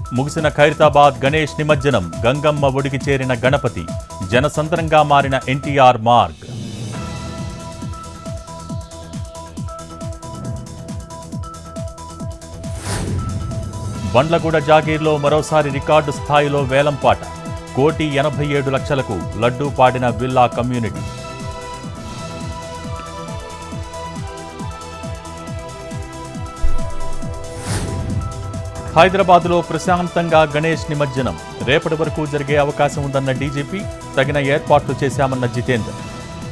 ముగిసిన ఖైరతాబాద్ గణేష్ నిమజ్జనం గంగమ్మ ఒడికి చేరిన గణపతి జనసంద్రంగా మారిన ఎన్టీఆర్ మార్గ్ బండ్లగూడ జాగీర్లో మరోసారి రికార్డు స్థాయిలో వేలంపాట కోటి ఎనభై ఏడు లక్షలకు లడ్డూ పాడిన విల్లా కమ్యూనిటీ హైదరాబాద్లో ప్రశాంతంగా గణేష్ నిమజ్జనం రేపటి వరకు జరిగే అవకాశం ఉందన్న డీజీపీ తగిన ఏర్పాట్లు చేశామన్న జితేందర్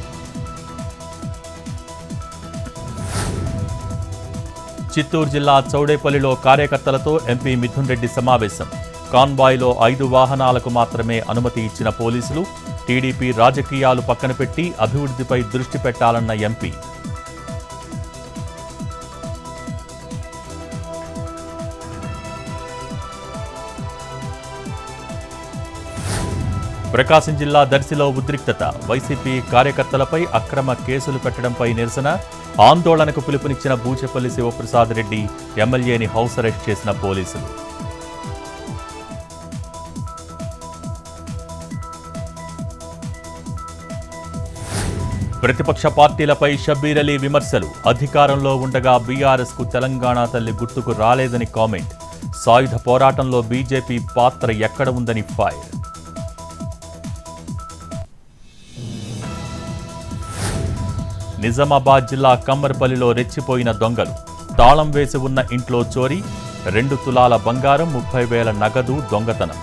చిత్తూరు జిల్లా చౌడేపల్లిలో కార్యకర్తలతో ఎంపీ మిథున్ రెడ్డి సమావేశం కాన్వాయ్లో ఐదు వాహనాలకు మాత్రమే అనుమతి ఇచ్చిన పోలీసులు టీడీపీ రాజకీయాలు పక్కన పెట్టి అభివృద్ధిపై దృష్టి పెట్టాలన్న ఎంపీ ప్రకాశం జిల్లా దర్శిలో ఉద్రిక్తత వైసీపీ కార్యకర్తలపై అక్రమ కేసులు పెట్టడంపై నిరసన ఆందోళనకు పిలుపునిచ్చిన బూచెపల్లి శివప్రసాద్ రెడ్డి ఎమ్మెల్యేని హౌస్ అరెస్ట్ చేసిన పోలీసులు ప్రతిపక్ష పార్టీలపై షబ్బీర్ అలీ విమర్శలు అధికారంలో ఉండగా బీఆర్ఎస్ కు తెలంగాణ తల్లి గుర్తుకు రాలేదని కామెంట్ సాయుధ పోరాటంలో బీజేపీ పాత్ర ఎక్కడ ఉందని ఫైర్ నిజామాబాద్ జిల్లా కమ్మర్పల్లిలో రెచ్చిపోయిన దొంగలు తాళం వేసి ఉన్న ఇంట్లో చోరీ రెండు తులాల బంగారం ముప్పై వేల నగదు దొంగతనం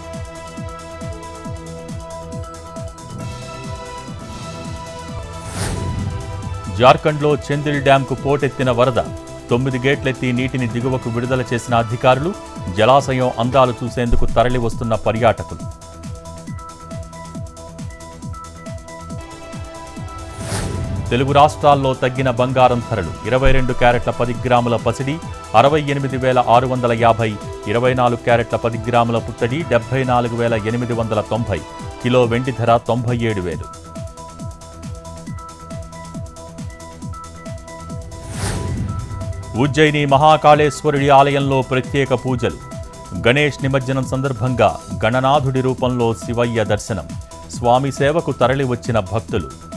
జార్ఖండ్లో చందిల్ డ్యాంకు పోటెత్తిన వరద తొమ్మిది గేట్లెత్తి నీటిని దిగువకు విడుదల చేసిన అధికారులు జలాశయం అందాలు చూసేందుకు తరలి వస్తున్న పర్యాటకులు తెలుగు రాష్ట్రాల్లో తగ్గిన బంగారం ధరలు ఇరవై రెండు క్యారెట్ల పది గ్రాముల పసిడి అరవై ఎనిమిది వేల ఆరు వందల యాభై ఇరవై నాలుగు క్యారెట్ల పది గ్రాముల పుత్తడి డెబ్బై నాలుగు వేల ఎనిమిది వందల తొంభై కిలో వెండి ధర తొంభై ఏడు వేలు ఉజ్జయిని మహాకాళేశ్వరుడి ఆలయంలో ప్రత్యేక పూజలు గణేష్ నిమజ్జనం సందర్భంగా గణనాథుడి రూపంలో శివయ్య దర్శనం స్వామి సేవకు తరలి వచ్చిన భక్తులు